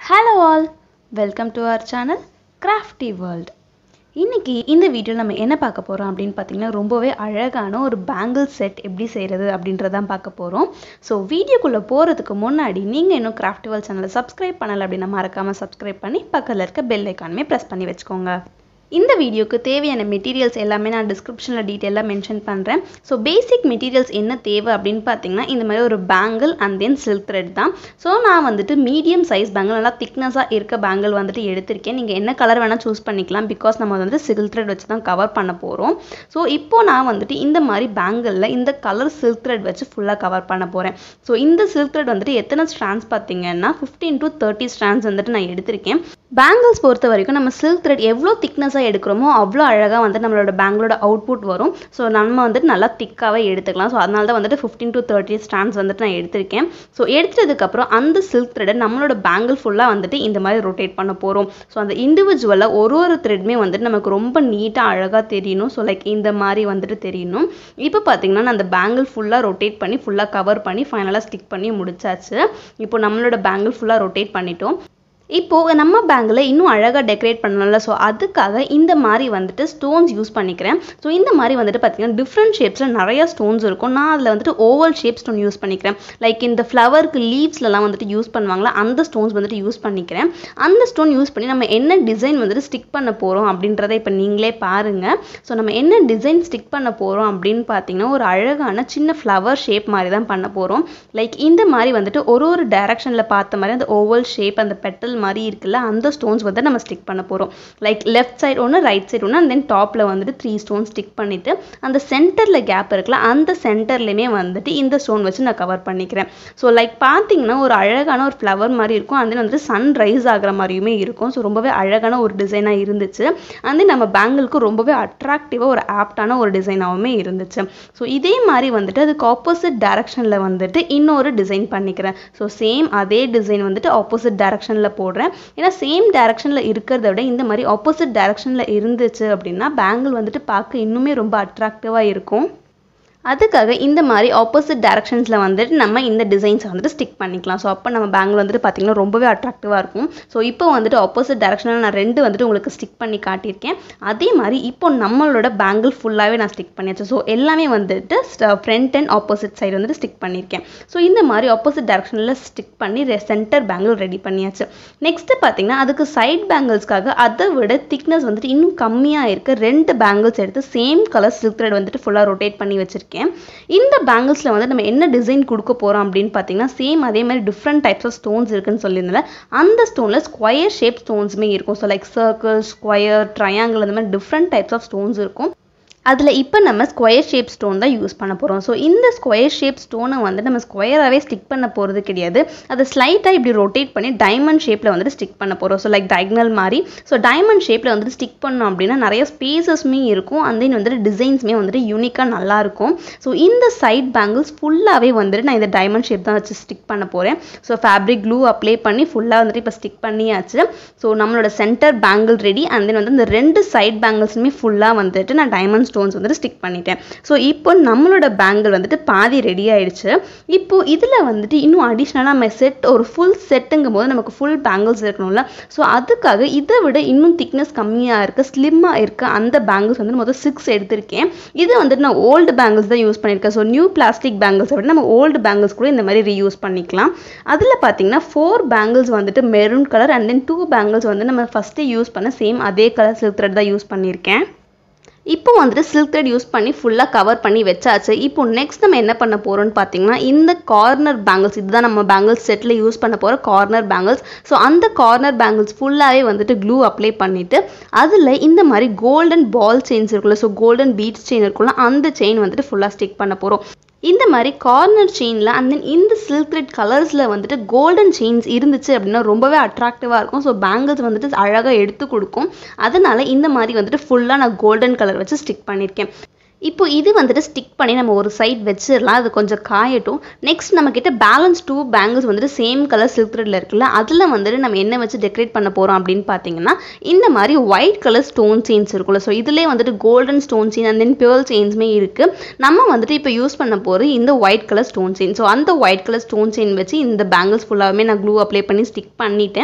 hello all welcome to our channel Crafty World இன்னைக்கு இந்த வீடியோவில் நம்ம என்ன பார்க்க போகிறோம் அப்படின்னு பார்த்தீங்கன்னா ரொம்பவே அழகான ஒரு பேங்கிள் செட் எப்படி செய்கிறது அப்படின்றதான் பார்க்க போகிறோம் ஸோ வீடியோக்குள்ளே போகிறதுக்கு முன்னாடி நீங்கள் இன்னும் கிராஃப்டி வேர்ல்ட் சேனலை சப்ஸ்கிரைப் பண்ணலை அப்படின்னா மறக்காமல் சப்ஸ்கிரைப் பண்ணி பக்கத்தில் இருக்க பெல் ஐக்கானுமே ப்ரெஸ் பண்ணி வச்சுக்கோங்க இந்த வீடியோக்கு தேவையான மெட்டீரியல்ஸ் எல்லாமே நான் டிஸ்கிரிப்ஷனில் டீட்டெயிலாக மென்ஷன் பண்ணுறேன் ஸோ பேசிக் மெட்டீரியல்ஸ் என்ன தேவை அப்படின்னு பார்த்தீங்கன்னா இந்த மாதிரி ஒரு bangle and then silk thread தான் ஸோ நான் வந்துட்டு மீடியம் சைஸ் பேங்கிள் நல்லா திக்னஸாக இருக்க பேங்கிள் வந்துட்டு எடுத்திருக்கேன் நீங்கள் என்ன கலர் வேணால் சூஸ் பண்ணிக்கலாம் பிகாஸ் நம்ம வந்துட்டு சில்க் த்ரெட் வச்சு தான் கவர் பண்ண போகிறோம் ஸோ இப்போ நான் வந்துட்டு இந்த மாதிரி பேங்கிளில் இந்த கலர் சில்க் த்ரெட் வச்சு ஃபுல்லாக கவர் பண்ண போகிறேன் ஸோ இந்த சில்க் த்ரெட் வந்துட்டு எத்தனை ஸ்ட்ராண்ட்ஸ் பார்த்தீங்கன்னா ஃபிஃப்டீன் டு தேர்ட்டி ஸ்ட்ராண்ட்ஸ் வந்துட்டு நான் எடுத்திருக்கேன் பேங்கிள்ஸ் பொறுத்த வரைக்கும் நம்ம சில்க் த்ரெட் எவ்வளோ திக்னஸாக எடுக்கிறோமோ அவ்வளோ அழகாக வந்து நம்மளோட பேங்கிளோட அவுட்புட் வரும் ஸோ நம்ம வந்துட்டு நல்லா திக்காகவே எடுத்துக்கலாம் ஸோ அதனால தான் வந்துட்டு ஃபிஃப்டீன் டு தேர்ட்டி ஸ்டாண்ட்ஸ் வந்துட்டு நான் எடுத்திருக்கேன் ஸோ எடுத்ததுக்கப்புறம் அந்த சில்க் த்ரெட்டை நம்மளோட பேங்கிள் ஃபுல்லாக வந்துட்டு இந்த மாதிரி ரொட்டேட் பண்ண போகிறோம் ஸோ அந்த இண்டிவிஜுவலாக ஒரு ஒரு த்ரெட்மே வந்துட்டு நமக்கு ரொம்ப நீட்டாக அழகாக தெரியணும் ஸோ லைக் இந்த மாதிரி வந்துட்டு தெரியணும் இப்போ பார்த்தீங்கன்னா நான் அந்த பேங்கிள் ஃபுல்லாக ரொட்டேட் பண்ணி ஃபுல்லாக கவர் பண்ணி ஃபைனலாக ஸ்டிக் பண்ணி முடிச்சாச்சு இப்போ நம்மளோட பேங்கிள் ஃபுல்லாக ரொட்டேட் பண்ணிட்டோம் இப்போது நம்ம பேங்கில் இன்னும் அழகாக டெக்கரேட் பண்ணணும்ல ஸோ அதுக்காக இந்த மாதிரி வந்துட்டு ஸ்டோன்ஸ் யூஸ் பண்ணிக்கிறேன் ஸோ இந்த மாதிரி வந்துட்டு பார்த்தீங்கன்னா டிஃப்ரெண்ட் ஷேப்ஸில் நிறைய ஸ்டோன்ஸ் இருக்கும் நான் அதில் வந்துட்டு ஓவல் ஷேப் ஸ்டோன் யூஸ் பண்ணிக்கிறேன் லைக் இந்த ஃப்ளவருக்கு லீவ்ஸ்லலாம் வந்துட்டு யூஸ் பண்ணுவாங்களா அந்த ஸ்டோன்ஸ் வந்துட்டு யூஸ் பண்ணிக்கிறேன் அந்த ஸ்டோன் யூஸ் பண்ணி நம்ம என்ன டிசைன் வந்துட்டு ஸ்டிக் பண்ண போகிறோம் அப்படின்றத இப்போ நீங்களே பாருங்கள் ஸோ நம்ம என்ன டிசைன் ஸ்டிக் பண்ண போகிறோம் அப்படின்னு பார்த்தீங்கன்னா ஒரு அழகான சின்ன ஃப்ளவர் ஷேப் மாதிரி தான் பண்ண போகிறோம் லைக் இந்த மாதிரி வந்துட்டு ஒரு ஒரு டைரக்ஷனில் பார்த்த மாதிரி அந்த ஓவல் ஷேப் அந்த பெட்டல் மாதிரி இருக்குல்ல அந்த ஸ்டோன்ஸ் வந்து நம்ம ஸ்டிக் பண்ண போகிறோம் லைக் லெஃப்ட் சைடு ஒன்று ரைட் சைடு ஒன்று அண்ட் தென் டாப்பில் வந்துட்டு த்ரீ ஸ்டோன் ஸ்டிக் பண்ணிவிட்டு அந்த சென்டரில் கேப் இருக்குல்ல அந்த சென்டர்லையுமே வந்துட்டு இந்த ஸ்டோன் வச்சு நான் கவர் பண்ணிக்கிறேன் ஸோ லைக் பார்த்தீங்கன்னா ஒரு அழகான ஒரு ஃப்ளவர் மாதிரி இருக்கும் அந்த வந்துட்டு சன் ரைஸ் ஆகிற மாதிரியுமே இருக்கும் ஸோ ரொம்பவே அழகான ஒரு டிசைனாக இருந்துச்சு அந்த நம்ம பேங்கிளுக்கு ரொம்பவே அட்ராக்டிவாக ஒரு ஆப்டான ஒரு டிசைனாகவுமே இருந்துச்சு ஸோ இதே மாதிரி வந்துட்டு அதுக்கு ஆப்போசிட் டைரக்ஷனில் வந்துட்டு இன்னொரு டிசைன் பண்ணிக்கிறேன் ஸோ சேம் அதே டிசைன் வந்துட்டு ஆப்போசிட் டைரக்ஷனில் போடுறேன் ஏன்னா சேம் டைரக்ஷனில் இருக்கிறத விட இந்த மாதிரி ஆப்போசிட் டைரக்ஷனில் இருந்துச்சு அப்படின்னா பேங்கிள் வந்துட்டு பார்க்க இன்னுமே ரொம்ப அட்ராக்டிவாக இருக்கும் அதுக்காக இந்த மாதிரி ஆப்போசிட் டைரக்ஷன்ஸில் வந்துட்டு நம்ம இந்த டிசைன்ஸை வந்துட்டு ஸ்டிக் பண்ணிக்கலாம் ஸோ அப்போ நம்ம பேங்கில் வந்துட்டு பார்த்திங்கன்னா ரொம்பவே அட்ராக்டிவாக இருக்கும் ஸோ இப்போ வந்துட்டு ஆப்போசிட் டைரக்ஷனில் நான் ரெண்டு வந்துட்டு உங்களுக்கு ஸ்டிக் பண்ணி காட்டியிருக்கேன் அதே மாதிரி இப்போ நம்மளோட பேங்கிள் ஃபுல்லாகவே நான் ஸ்டிக் பண்ணியாச்சு ஸோ எல்லாமே வந்துட்டு ஃப்ரண்ட் அண்ட் ஆப்போசிட் சைடு வந்துட்டு ஸ்டிக் பண்ணியிருக்கேன் ஸோ இந்த மாதிரி ஆப்போசிட் டைரக்ஷனில் ஸ்டிக் பண்ணி சென்டர் பேங்கிள் ரெடி பண்ணியாச்சு நெக்ஸ்ட்டு பார்த்தீங்கன்னா அதுக்கு சைட் பேங்கிள்ஸ்க்காக அதை விட திக்னஸ் வந்துட்டு இன்னும் கம்மியாக இருக்க ரெண்டு பேங்கிள்ஸ் எடுத்து சேம் கலர் சில்க் த்ரெட் வந்துட்டு ஃபுல்லாக ரொட்டேட் பண்ணி வச்சிருக்கேன் வச்சுருக்கேன் இந்த பேங்கிள்ஸில் வந்து நம்ம என்ன டிசைன் கொடுக்க போகிறோம் அப்படின்னு பார்த்தீங்கன்னா சேம் அதே மாதிரி டிஃப்ரெண்ட் டைப்ஸ் ஆஃப் ஸ்டோன்ஸ் இருக்குன்னு சொல்லியிருந்தேன் அந்த ஸ்டோனில் ஸ்கொயர் ஷேப் ஸ்டோன்ஸுமே இருக்கும் so like circle square triangle அந்த மாதிரி டிஃப்ரெண்ட் டைப்ஸ் ஆஃப் ஸ்டோன்ஸ் இருக்கும் அதில் இப்போ நம்ம ஸ்கொயர் ஷேப் ஸ்டோன் தான் யூஸ் பண்ண போகிறோம் ஸோ இந்த ஸ்கொயர் ஷேப் ஸ்டோனை வந்து நம்ம ஸ்கொயராகவே ஸ்டிக் பண்ண போகிறது கிடையாது அதை ஸ்லைட்டாக இப்படி ரொட்டேட் பண்ணி டைமண்ட் ஷேப்பில் வந்துட்டு ஸ்டிக் பண்ண போகிறோம் ஸோ லைக் டயக்னல் மாதிரி ஸோ டைமண்ட் ஷேப்பில் வந்துட்டு ஸ்டிக் பண்ணோம் அப்படின்னா நிறைய ஸ்பேசஸ்மே இருக்கும் அந்த தென் வந்துட்டு டிசைன்ஸுமே வந்துட்டு யூனிக்காக நல்லாயிருக்கும் ஸோ இந்த சைட் பேங்கிள்ஸ் ஃபுல்லாகவே வந்துட்டு நான் இந்த டைமண்ட் ஷேப் தான் வச்சு ஸ்டிக் பண்ண போகிறேன் ஸோ ஃபேப்ரிக் க்ளூ அப்ளை பண்ணி ஃபுல்லாக வந்துட்டு இப்போ ஸ்டிக் பண்ணியாச்சு ஸோ நம்மளோட centre bangle ready and then வந்து இந்த ரெண்டு சைட் பேங்கிள்ஸுமே ஃபுல்லாக வந்துட்டு நான் டைமண்ட் ஸ்டோன்ஸ் வந்துட்டு ஸ்டிக் பண்ணிட்டேன் ஸோ இப்போ நம்மளோட பேங்கிள் வந்துட்டு பாதி ரெடி ஆயிடுச்சு இப்போ இதில் வந்துட்டு இன்னும் அடிஷ்னலாக நம்ம செட் ஒரு ஃபுல் செட்டுங்கும் போது நமக்கு ஃபுல் பேங்கிள்ஸ் இருக்கணும்ல ஸோ அதுக்காக இதை விட இன்னும் திக்னஸ் கம்மியாக இருக்க ஸ்லிம்மாக இருக்க அந்த பேங்கிள்ஸ் வந்து மொத்தம் சிக்ஸ் எடுத்திருக்கேன் இது வந்துட்டு நான் ஓல்டு பேங்கிள்ஸ் தான் யூஸ் பண்ணியிருக்கேன் ஸோ நியூ பிளாஸ்டிக் பேங்கிள்ஸை விட நம்ம ஓல்டு பேங்கிள்ஸ் கூட இந்த மாதிரி ரீயூஸ் பண்ணிக்கலாம் அதில் பார்த்தீங்கன்னா ஃபோர் பேங்கிள்ஸ் வந்துட்டு maroon colour and then two bangles வந்து நம்ம ஃபஸ்ட்டு யூஸ் பண்ண சேம் அதே கலர் சில்க் த்ரெட் தான் யூஸ் பண்ணியிருக்கேன் இப்போ வந்துட்டு சில்க் த்ரெட் யூஸ் பண்ணி ஃபுல்லாக கவர் பண்ணி வச்சாச்சு இப்போ நெக்ஸ்ட் நம்ம என்ன பண்ண போகிறோம்னு பார்த்தீங்கன்னா இந்த கார்னர் பேங்கிள்ஸ் இதுதான் நம்ம பேங்கிள்ஸ் செட்டில் யூஸ் பண்ண போகிற கார்னர் பேங்கிள்ஸ் ஸோ அந்த கார்னர் பேங்கிள்ஸ் ஃபுல்லாகவே வந்துட்டு க்ளூ அப்ளை பண்ணிவிட்டு அதில் இந்த மாதிரி கோல்டன் பால் செயின்ஸ் இருக்குல்ல ஸோ கோல்டன் பீட்ஸ் செயின் இருக்குல்ல அந்த செயின் வந்துட்டு ஃபுல்லாக ஸ்டிக் பண்ண போகிறோம் இந்த மாதிரி கார்னர் செயினில் அண்ட் தென் இந்த சில்க் த்ரெட் கலர்ஸில் வந்துட்டு கோல்டன் செயின்ஸ் இருந்துச்சு அப்படின்னா ரொம்பவே அட்ராக்டிவாக இருக்கும் ஸோ பேங்கிள்ஸ் வந்துட்டு அழகாக எடுத்து கொடுக்கும் அதனால இந்த மாதிரி வந்துட்டு ஃபுல்லாக நான் கோல்டன் கலர் வச்சு ஸ்டிக் பண்ணியிருக்கேன் இப்போ இது வந்துட்டு ஸ்டிக் பண்ணி நம்ம ஒரு சைட் வச்சிடலாம் அது கொஞ்சம் காயட்டும் நெக்ஸ்ட் நம்மக்கிட்ட பேலன்ஸ் டூ பேங்கிள்ஸ் வந்துட்டு சேம் கலர் சில்க் த்ரெட்டில் இருக்குல்ல அதில் வந்துட்டு நம்ம என்ன வச்சு டெக்கரேட் பண்ண போகிறோம் அப்படின்னு பார்த்தீங்கன்னா இந்த மாதிரி ஒயிட் கலர் ஸ்டோன் செயின்ஸ் இருக்குல்ல ஸோ இதுலேயே வந்துட்டு golden stone chain and then pure செயின்ஸுமே இருக்குது நம்ம வந்துட்டு இப்போ யூஸ் பண்ண போகிறது இந்த white colour stone chain so அந்த ஒயிட் கலர் ஸ்டோன் செயின் வச்சு இந்த பேங்கிள்ஸ் ஃபுல்லாகவே நான் க்ளூ அப்ளை பண்ணி ஸ்டிக் பண்ணிட்டேன்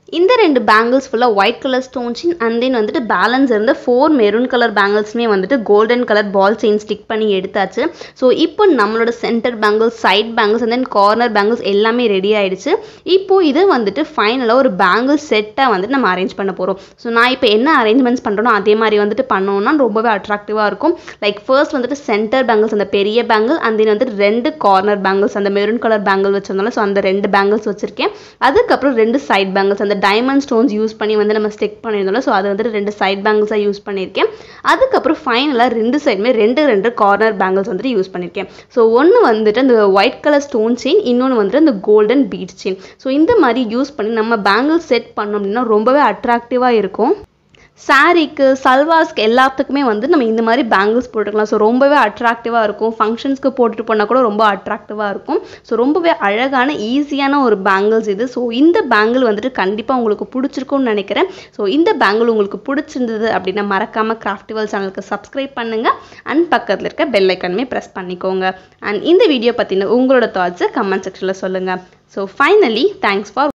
இந்த ரெண்டு பேங்கிள்ஸ் ஃபுல்லாக white colour stone chain and then வந்துட்டு பேலன்ஸ் இருந்த ஃபோர் மெரூன் கலர் பேங்கிள்ஸுமே வந்துட்டு golden colour ball chain stick பண்ணி எடுத்தாச்சு ஸோ இப்போ நம்மளோட centre bangles side bangles and then corner bangles எல்லாமே ரெடி ஆயிடுச்சு இப்போ இது வந்துட்டு ஃபைனலாக ஒரு பேங்கிள் செட்டாக வந்துட்டு நம்ம அரேஞ்ச் பண்ண போகிறோம் ஸோ நான் இப்போ என்ன அரேஞ்ச்மெண்ட்ஸ் பண்ணுறோனோ அதே மாதிரி வந்துட்டு பண்ணோம்னா ரொம்பவே அட்ராக்டிவாக இருக்கும் லைக் ஃபர்ஸ்ட் வந்துட்டு சென்டர் பேங்கிள்ஸ் அந்த பெரிய பேங்கிள் அண்ட் தென் வந்துட்டு ரெண்டு கார்னர் பேங்கிள்ஸ் அந்த மெரூன் கலர் பேங்கிள் வச்சிருந்தாலும் ஸோ அந்த ரெண்டு பேங்கிள்ஸ் வச்சிருக்கேன் அதுக்கப்புறம் ரெண்டு சைட் பேங்கிள்ஸ் அந்த டைமண்ட் ஸ்டோன்ஸ் யூஸ் பண்ணி வந்து நம்ம ஸ்டிக் பண்ணியிருந்தோம் ஸோ அது வந்துட்டு ரெண்டு சைட் பேங்கிள்ஸாக யூஸ் பண்ணியிருக்கேன் அதுக்கப்புறம் ஃபைனலாக ரெண்டு சைடுமே ரெண்டு ரெண்டு கார்னர் பேங்கிள்ஸ் வந்துட்டு யூஸ் பண்ணியிருக்கேன் ஸோ ஒன்று வந்துட்டு அந்த ஒயிட் கலர் ஸ்டோன் செயின் இன்னொன்று வந்துட்டு அந்த கோல்டன் பீட் செயின் ஸோ இந்த மாதிரி யூஸ் பண்ணி நம்ம பேங்கிள் செட் பண்ணோம் அப்படின்னா ரொம்பவே அட்ராக்டிவாக இருக்கும் சாரீக்கு சல்வாஸ்க்கு எல்லாத்துக்குமே வந்து நம்ம இந்த மாதிரி பேங்கிள்ஸ் போட்டுக்கலாம் ஸோ ரொம்பவே அட்ராக்டிவாக இருக்கும் ஃபங்க்ஷன்ஸ்க்கு போட்டுட்டு போனால் கூட ரொம்ப அட்ராக்டிவாக இருக்கும் ஸோ ரொம்பவே அழகான ஈஸியான ஒரு பேங்கிள்ஸ் இது ஸோ இந்த பேங்கிள் வந்துட்டு கண்டிப்பாக உங்களுக்கு பிடிச்சிருக்கும்னு நினைக்கிறேன் ஸோ இந்த பேங்கிள் உங்களுக்கு பிடிச்சிருந்தது அப்படின்னா மறக்காமல் கிராஃப்டிவல் சேனலுக்கு சப்ஸ்கிரைப் பண்ணுங்கள் அண்ட் பக்கத்தில் இருக்க பெல் ஐக்கனுமே ப்ரெஸ் பண்ணிக்கோங்க அண்ட் இந்த வீடியோ பற்றின உங்களோட தாட்ஸை கமெண்ட் செக்ஷனில் சொல்லுங்கள் ஸோ ஃபைனலி தேங்க்ஸ் ஃபார்